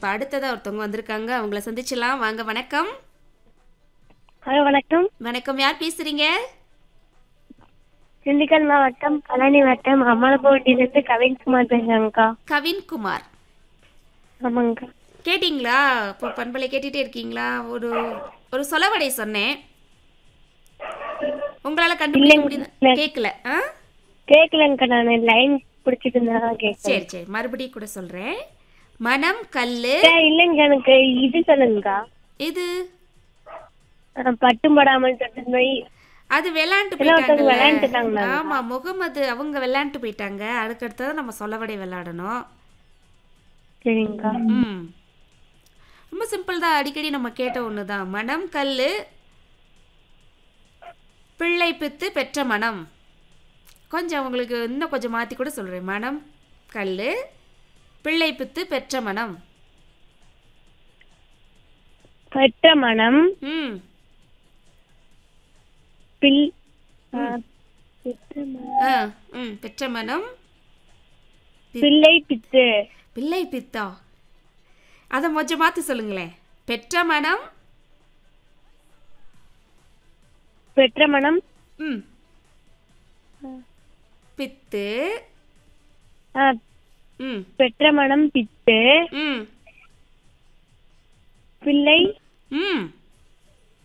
இப்போ அடுத்ததாக ஒருத்தவங்க வந்திருக்காங்க அவங்கள சந்திச்சிடலாம் வாங்க வணக்கம் ஹலோ வணக்கம் வணக்கம் யார் பேசுறீங்க திண்டுக்கல் மாவட்டம் பழனி வட்டம் அமலபோட்டிலிருந்து கவின்குமார் பேசுறேங்க்கா கவின்குமார் ஆமாங்கக்கா கேட்டிங்களா இப்போ பண்பலை கேட்டுட்டே இருக்கீங்களா ஒரு ஒரு சொலவடை சொன்னேன் உங்களால கண்டுபிடிக்க முடியுது கேட்கல ஆ கேட்கலங்கக்கா நான் லைன் பிடிச்சிட்டு இருந்தா கேட்கல சரி சரி மறுபடியும் கூட சொல்றேன் மனம் கல்லு இல்லைங்க எனக்கு இது சொல்லுங்கக்கா இது அஹ், பட்டும் படாமல் தொட்டு நோய் அது விளையாண்டு ஒருத்தவங்க போயிட்டாங்கல்ல விளையாண்டுட்டாங்களா? ஆமா முகமது அவங்க விளையாண்டு போயிட்டாங்க அதுக்கு அடுத்தது நம்ம சொல்லவடை விளையாடணும் சரிங்கக்கா ம் ரொம்ப சிம்பிள் தான் அடிக்கடி நம்ம கேட்ட ஒன்று தான் மனம் கல்லு பிள்ளை பித்து பெற்ற மனம் கொஞ்சம் உங்களுக்கு இன்னும் கொஞ்சம் மாற்றி கூட சொல்கிறேன் மனம் கல்லு பிள்ளை பித்து பெற்ற மனம் பெற்ற மனம் ம் பில் அஹ், பெற்ற மனம். ஆ ம் பெற்ற மனம் பிள்ளை பித்து பிள்ளை பித்தா அதை கொஞ்சம் மாற்றி சொல்லுங்களேன் பெற்ற மனம் பெற்ற மனம் ம் பித்து அஹ், ம் பெற்ற மனம் பித்து ம் பிள்ளை ம்